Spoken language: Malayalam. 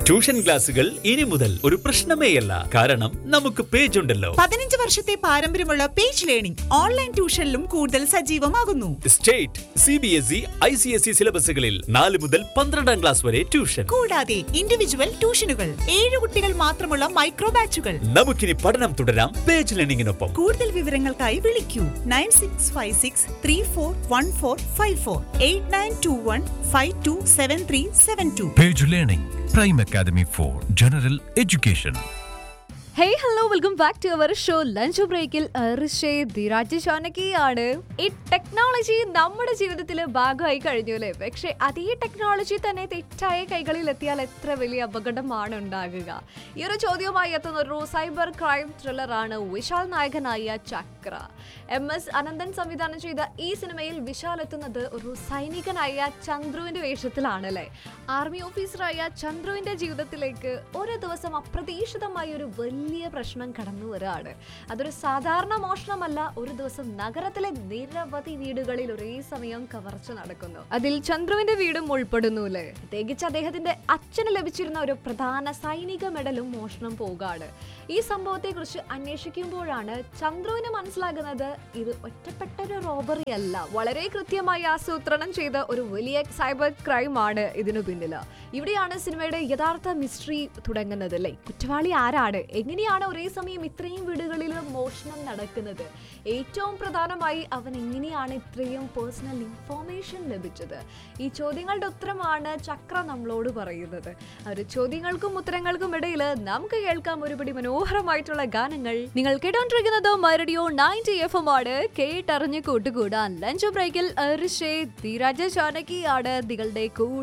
ട്യൂഷൻ ക്ലാസുകൾ ഇനി മുതൽ ഒരു പ്രശ്നമേയല്ല കാരണം നമുക്ക് പേജ് ഉണ്ടല്ലോ പതിനഞ്ച് വർഷത്തെ പാരമ്പര്യമുള്ള പേജ് ലേണിംഗ് ഓൺലൈൻ ട്യൂഷനിലും കൂടുതൽ സജീവമാകുന്നു state C B S E I C S E സിലബസുകളിൽ നാല് മുതൽ പന്ത്രണ്ടാം ക്ലാസ് വരെ ട്യൂഷൻ കൂടാതെ ഇൻഡിവിജ്വൽ ട്യൂഷനുകൾ ഏഴ് കുട്ടികൾ മാത്രമുള്ള മൈക്രോ ബാച്ചുകൾ നമുക്കിനി പഠനം തുടരാം പേജ് ലേണിംഗിനൊപ്പം കൂടുതൽ വിവരങ്ങൾക്കായി വിളിക്കൂ nine six five six three four one four five four eight nine two one five two seven three seven two Page Learning, Prime Academy for General Education. Hey hello welcome back to our show lunch ബ്രേക്കിൽ ധീരാജ് ഷാനകിയാണ് ഈ ടെക്നോളജി നമ്മുടെ ജീവിതത്തിൽ ഭാഗമായി കഴിഞ്ഞു അല്ലേ പക്ഷെ അതേ ടെക്നോളജി തന്നെ തെറ്റായ കൈകളിൽ എത്തിയാൽ എത്ര വലിയ അപകടമാണ് ഉണ്ടാകുക ഈ ഒരു ചോദ്യവുമായി എത്തുന്ന ഒരു സൈബർ ക്രൈം ത്രില്ലറാണ് വിശാൽ നായകനായ ചക്ര എം എസ് അനന്തൻ സംവിധാനം ചെയ്ത ഈ സിനിമയിൽ വിശാൽ എത്തുന്നത് ഒരു സൈനികനായ ചന്ദ്രുവിന്റെ വേഷത്തിലാണല്ലേ ആർമി ഓഫീസറായ ചന്ദ്രുവിന്റെ ജീവിതത്തിലേക്ക് ഒരു ദിവസം അപ്രതീക്ഷിതമായ ഒരു വലിയ പ്രശ്നം കടന്നു വരികയാണ് അതൊരു സാധാരണ മോഷണമല്ല ഒരു ദിവസം നഗരത്തിലെ നിരവധി വീടുകളിൽ ഒരേ സമയം കവർച്ച നടക്കുന്നു അതിൽ ചന്ദ്രുവിന്റെ വീടും ഉൾപ്പെടുന്നു അല്ലേ പ്രത്യേകിച്ച് അദ്ദേഹത്തിന്റെ അച്ഛന് ലഭിച്ചിരുന്ന ഒരു പ്രധാന സൈനിക മെഡലും മോഷണം പോകുകയാണ് ഈ സംഭവത്തെ കുറിച്ച് അന്വേഷിക്കുമ്പോഴാണ് ചന്ദ്രുവിന് മനസ്സിലാകുന്നത് ഇത് ഒറ്റപ്പെട്ട ഒരു റോബറി അല്ല വളരെ കൃത്യമായി ആസൂത്രണം ചെയ്ത ഒരു വലിയ സൈബർ ക്രൈം ആണ് ഇതിനു പിന്നില് ഇവിടെയാണ് സിനിമയുടെ യഥാർത്ഥ മിസ്റ്ററി തുടങ്ങുന്നത് അല്ലേ കുറ്റവാളി ആരാണ് എങ്ങനെയാണ് ഒരേ സമയം ഇത്രയും വീടുകളിൽ മോഷണം നടക്കുന്നത് ഏറ്റവും പ്രധാനമായി അവൻ എങ്ങനെയാണ് ഇത്രയും പേഴ്സണൽ ഇൻഫോർമേഷൻ ലഭിച്ചത് ഈ ചോദ്യങ്ങളുടെ ഉത്തരമാണ് ചക്ര നമ്മളോട് പറയുന്നത് ആ ഒരു ചോദ്യങ്ങൾക്കും ഉത്തരങ്ങൾക്കും ഇടയിൽ നമുക്ക് കേൾക്കാം ഒരുപടി മനോഹരമായിട്ടുള്ള ഗാനങ്ങൾ നിങ്ങൾ കേട്ടോണ്ടിരിക്കുന്നത് മൈറഡിയോ നയൻറ്റി എഫ് എം ആണ് കേട്ടറിഞ്ഞ് കൂട്ടുകൂടാൻ ലഞ്ച് ബ്രേക്കിൽ ഋഷേ ധീരാജ ചാനകിയാണ് നിങ്ങളുടെ കൂടെ